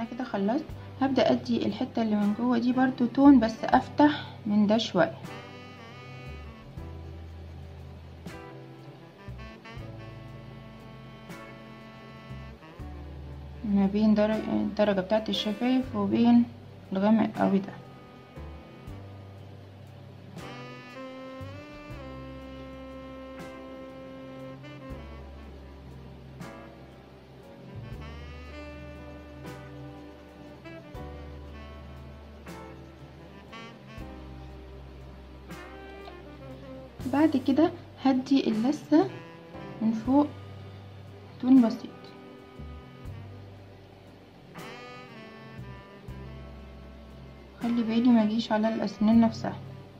انا كده خلصت هبدأ ادي الحتة اللي من جوه دي برضو تون بس افتح من ده شوية ما بين درجة الدرجة بتاعت الشفايف وبين الغامق قوي ده بعد كده هدي اللثة من فوق تون بسيط خلي بالي ما اجيش على الاسنان نفسها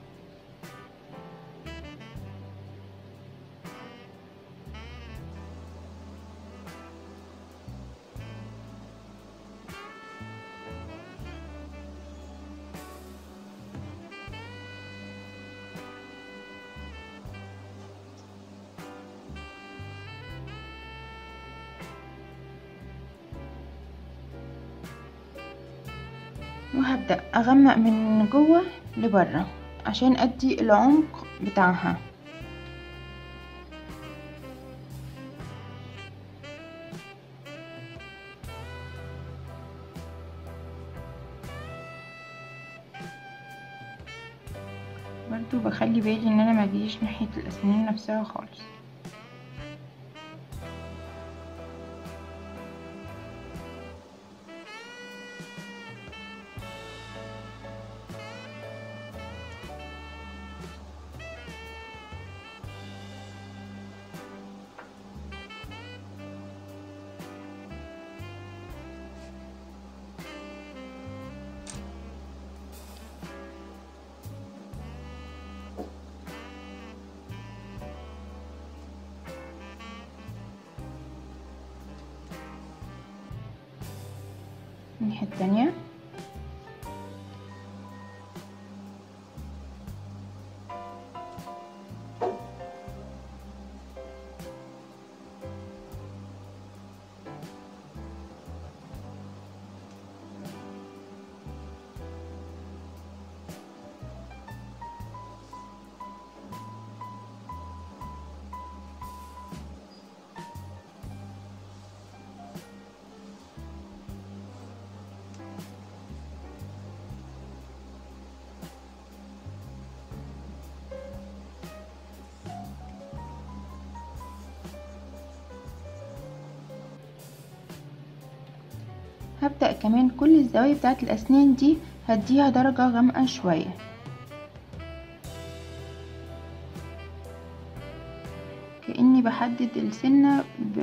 وهبدأ أغمق من جوه لبره عشان أدي العمق بتاعها برضو بخلي بالي ان انا ما اجيش ناحية الاسنان نفسها خالص الناحية التانية هبدأ كمان كل الزوايا بتاعت الأسنان دي هديها درجة غامقة شوية كأني بحدد السنة ب...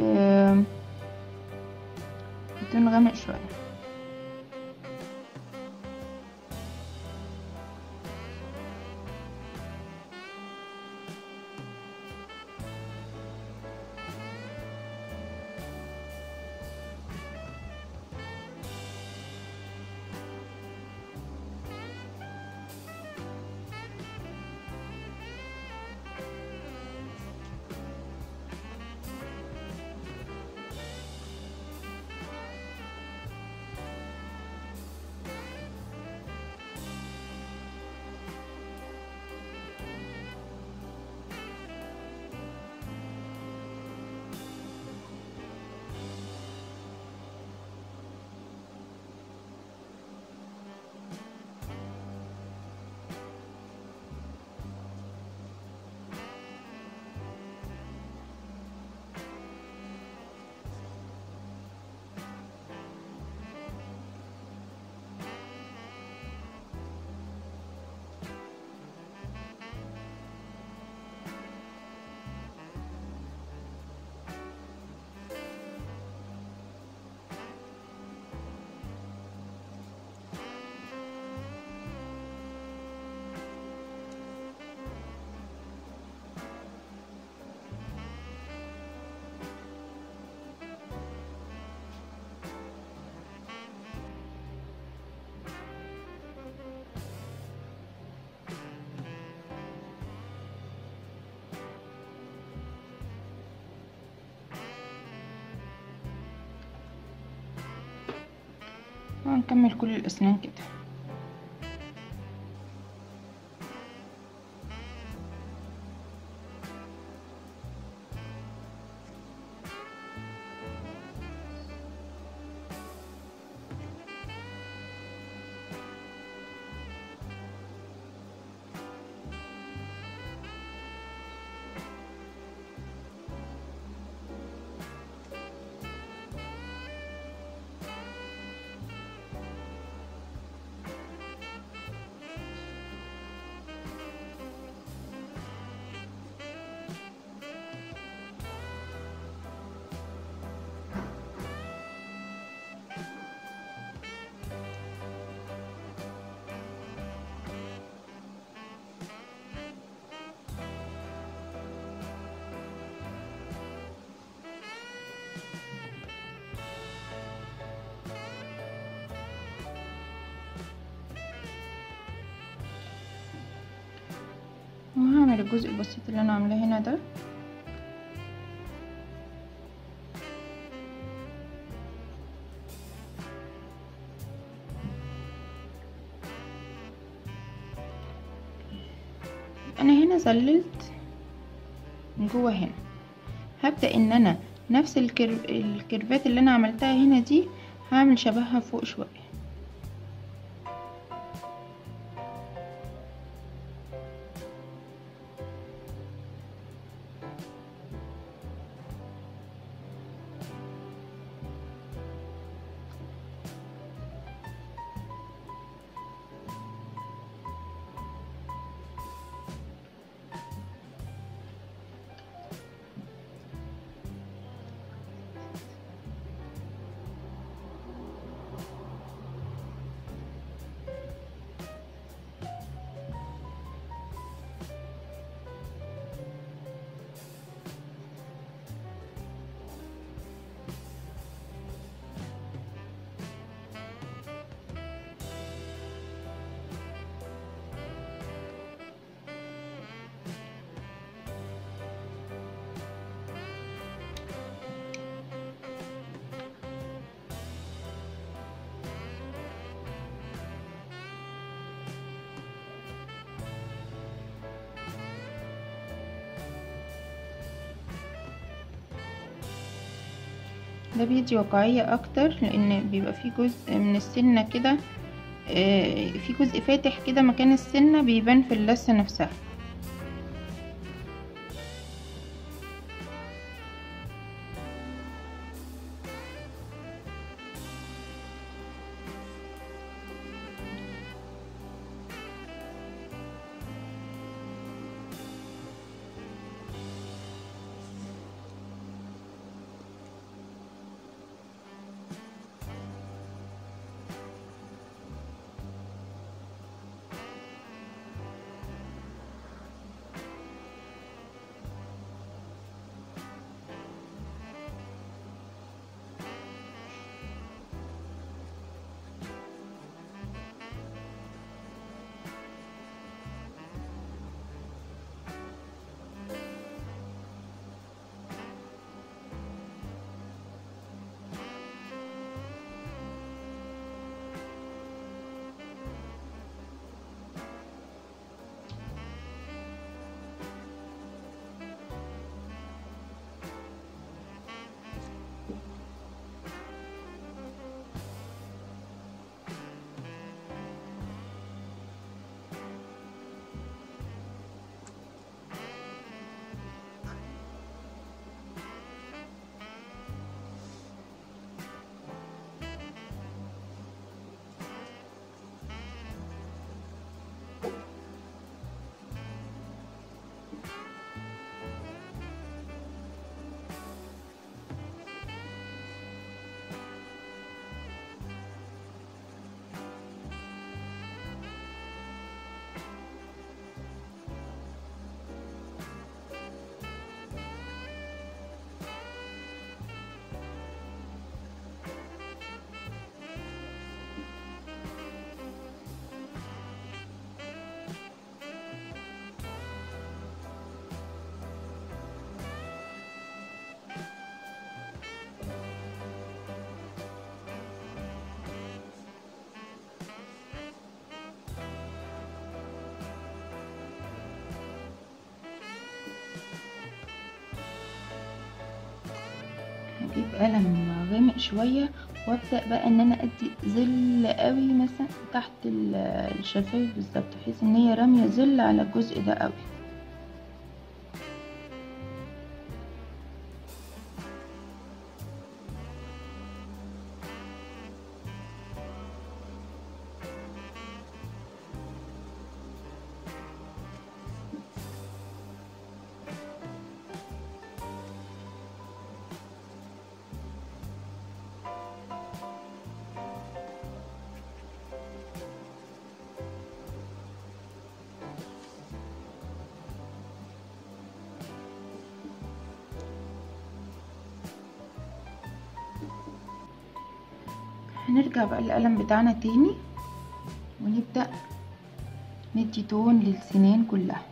بتون غامق شوية ونكمل كل الأسنان كده وهعمل الجزء البسيط اللي انا عاملاه هنا ده انا هنا زللت من جوه هنا هبدأ ان انا نفس الكيرف الكيرفات اللي انا عملتها هنا دي هعمل شبهها فوق شوية ده بيدي واقعية اكتر لان بيبقى فيه جزء من السنة كده آه، في جزء فاتح كده مكان السنة بيبان في اللثة نفسها هجيب قلم غامق شوية وابدأ بقى ان انا ادي ظل قوي مثلا تحت ال- الشفايف بالظبط بحيث ان هي رامية ظل على الجزء ده قوي هنرجع بقى القلم بتاعنا تاني ونبدأ ندي تون للسنان كلها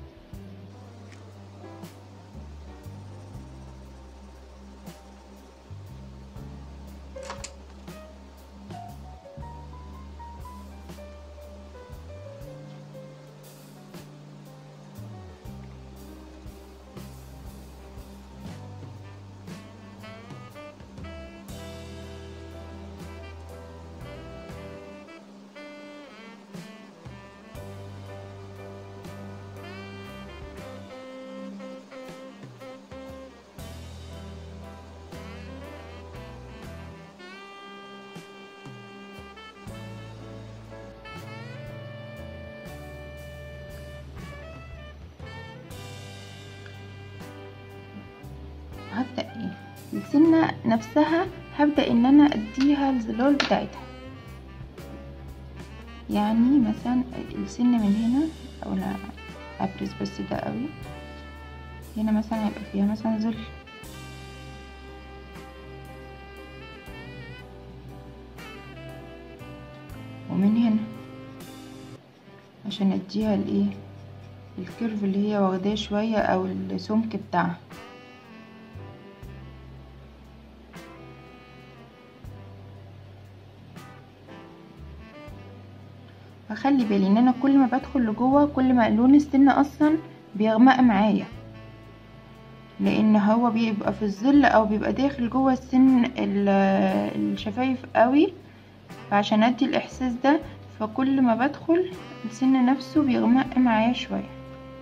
هبدأ ايه السنة نفسها هبدأ ان انا اديها الظلال بتاعتها يعني مثلا السن من هنا او لا ابرز بس ده قوي هنا مثلا هيبقى فيها مثلا ظل ومن هنا عشان اديها الايه الكيرف اللي هي واخداه شوية او السمك بتاعها فخلي بالي ان انا كل ما بدخل لجوه كل ما لون السن اصلا بيغمق معايا لان هو بيبقى في الظل او بيبقى داخل جوه السن ال- الشفايف قوي فعشان ادي الاحساس ده فكل ما بدخل السن نفسه بيغمق معايا شويه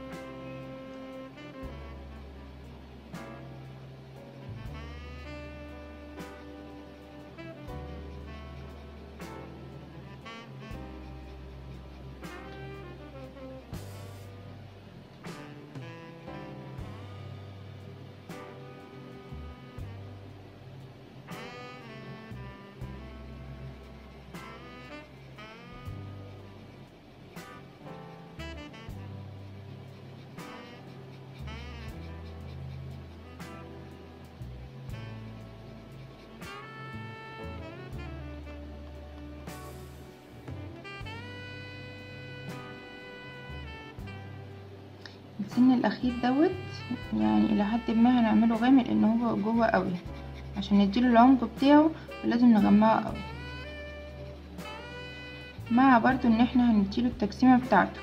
السن الاخير دوت يعني الى حد ما هنعمله غامق لان هو جوه قوي عشان نديله العمق بتاعه لازم نغمقه قوي مع برضو ان احنا هنديله التجسيمه بتاعته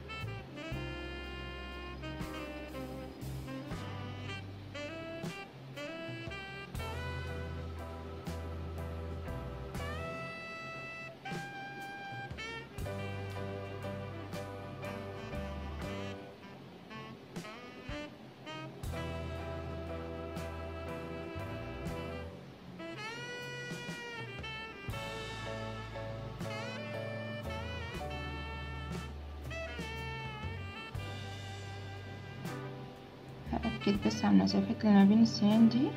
هأكد بس على المسافات اللي ما بين السنان دي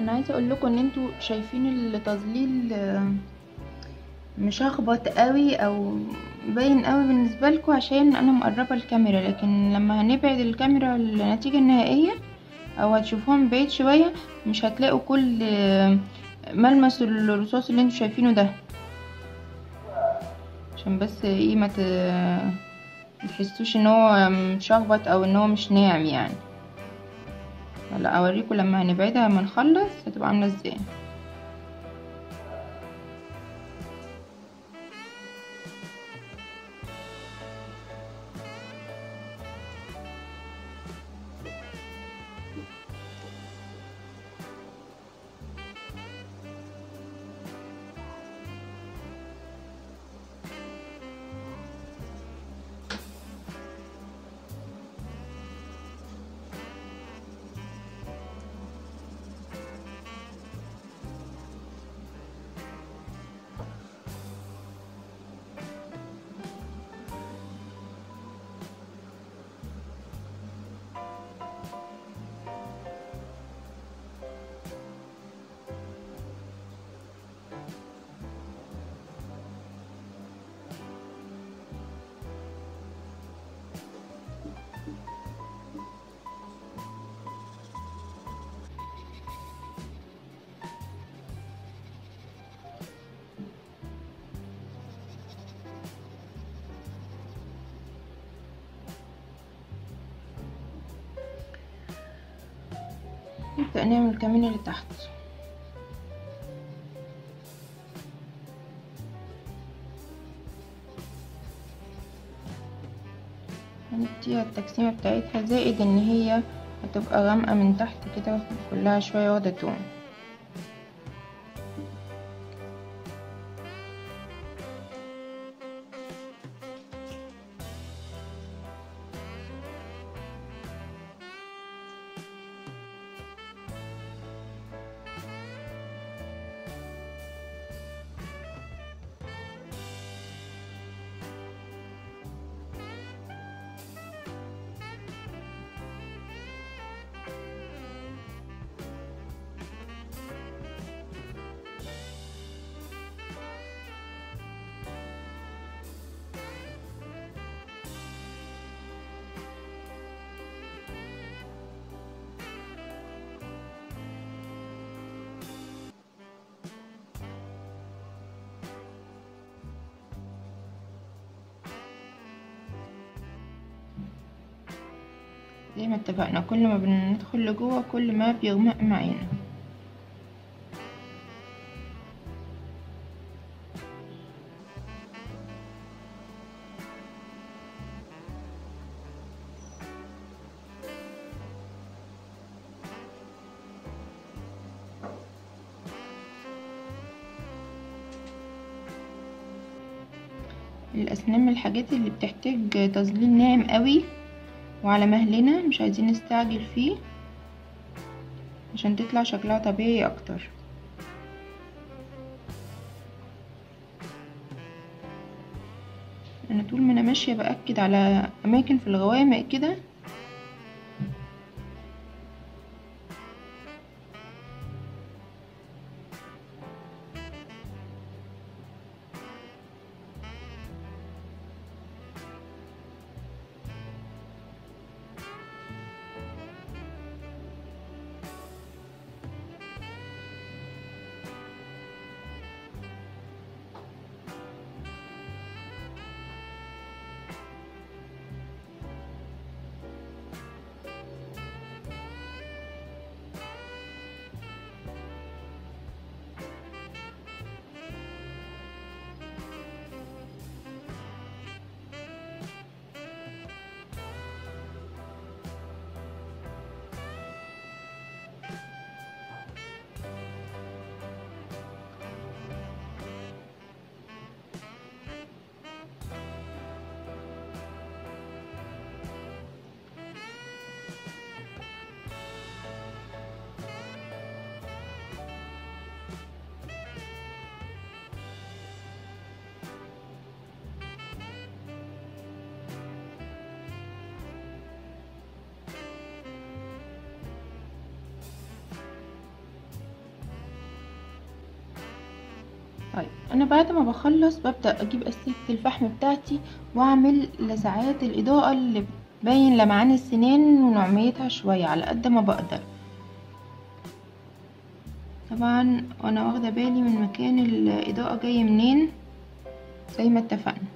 انا عايزه اقول لكم ان انتوا شايفين التظليل آه، مشخبط قوي او باين قوي بالنسبه لكم عشان انا مقربه الكاميرا لكن لما هنبعد الكاميرا النتيجه النهائيه او هتشوفوها من بعيد شويه مش هتلاقوا كل آه، ملمس الرصاص اللي انتوا شايفينه ده عشان بس ايه ما ت- متحسوش ان هو مشخبط او ان هو مش ناعم يعني هلا اوريكم لما هنبعدها لما نخلص هتبقى عامله ازاي نبدأ نعمل كمان اللي تحت هنديها التقسيمة بتاعتها زائد ان هي هتبقى غامقة من تحت كده كلها شوية واخدة تون زي ما اتفقنا كل ما بندخل لجوه كل ما بيغمق معانا الأسنان من الحاجات اللي بتحتاج تظليل ناعم قوي وعلى مهلنا مش عايزين نستعجل فيه عشان تطلع شكلها طبيعي اكتر انا طول ما انا ماشيه باكد على اماكن في الغوامق كده طيب انا بعد ما بخلص ببدأ اجيب اسلكة الفحم بتاعتي واعمل لسعات الاضاءة اللي بتبين لمعان السنان ونعوميتها شوية على قد ما بقدر طبعا وانا واخدة بالي من مكان الاضاءة جاية منين زي ما اتفقنا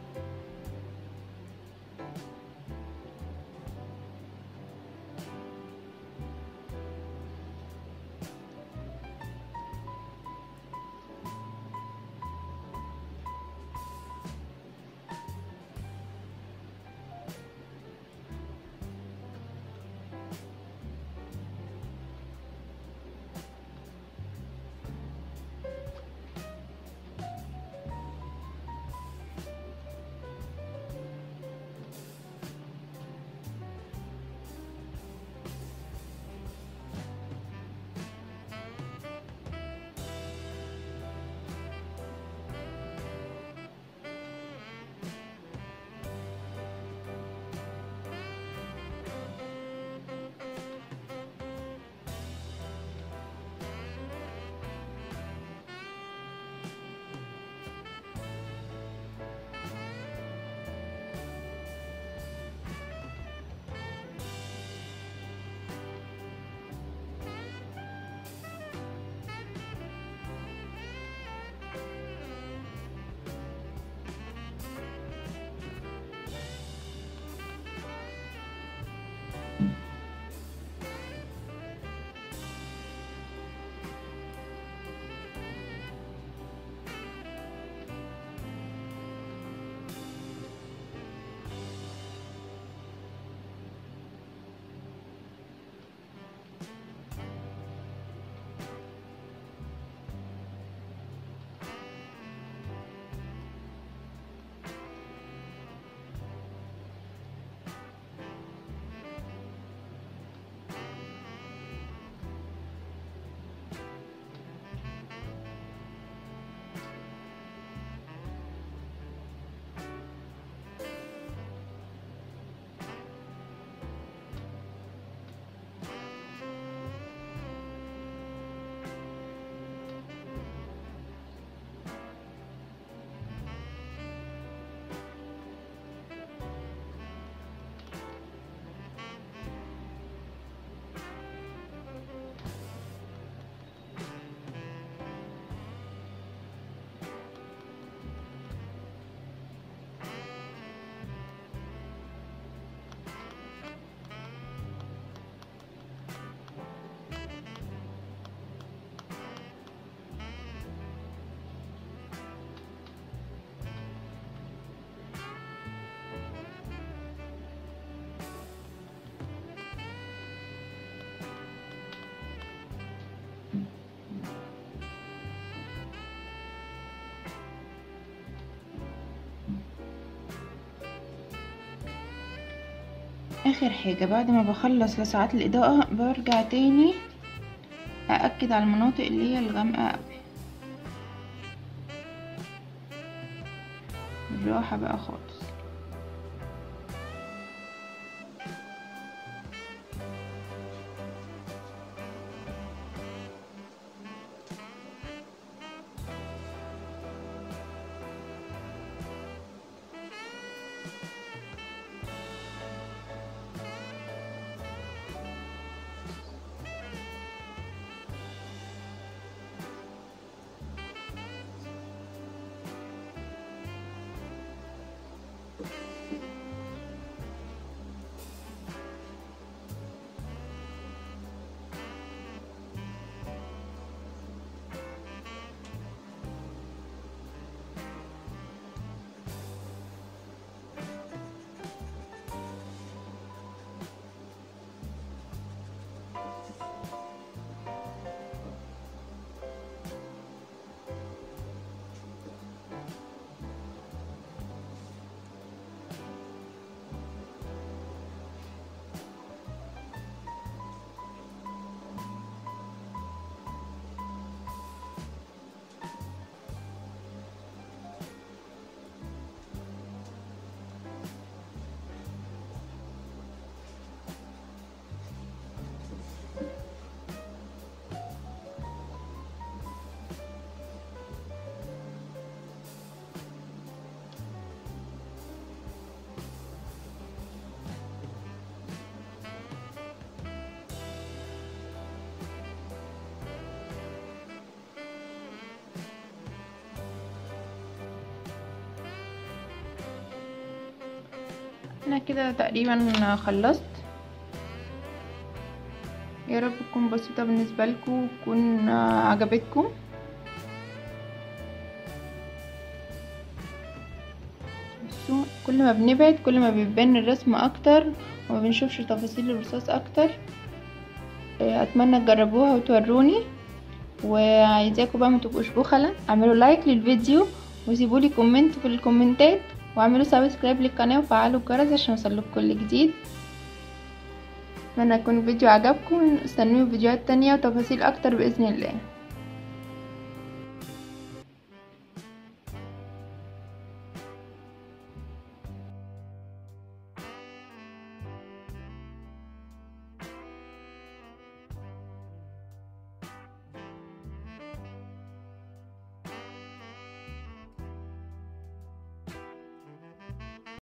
اخر حاجة بعد ما بخلص لسعات الاضاءة برجع تاني أأكد على المناطق اللي هي الغامقة أوي بالراحة بقى خالص انا كده تقريبا خلصت يا رب تكون بسيطة بالنسبة لكم وتكون عجبتكم بصوا كل ما بنبعد كل ما بيبان الرسم اكتر وما بنشوفش تفاصيل الرصاص اكتر اتمنى تجربوها وتوروني وعايزاكم بقى متبقوش بخلة اعملوا لايك للفيديو وسيبولي كومنت في الكومنتات واعملوا سبسكرايب للقناة وفعلوا الجرس عشان يوصلكم كل جديد اتمنى يكون الفيديو عجبكم استنوني فيديوهات تانية وتفاصيل اكتر باذن الله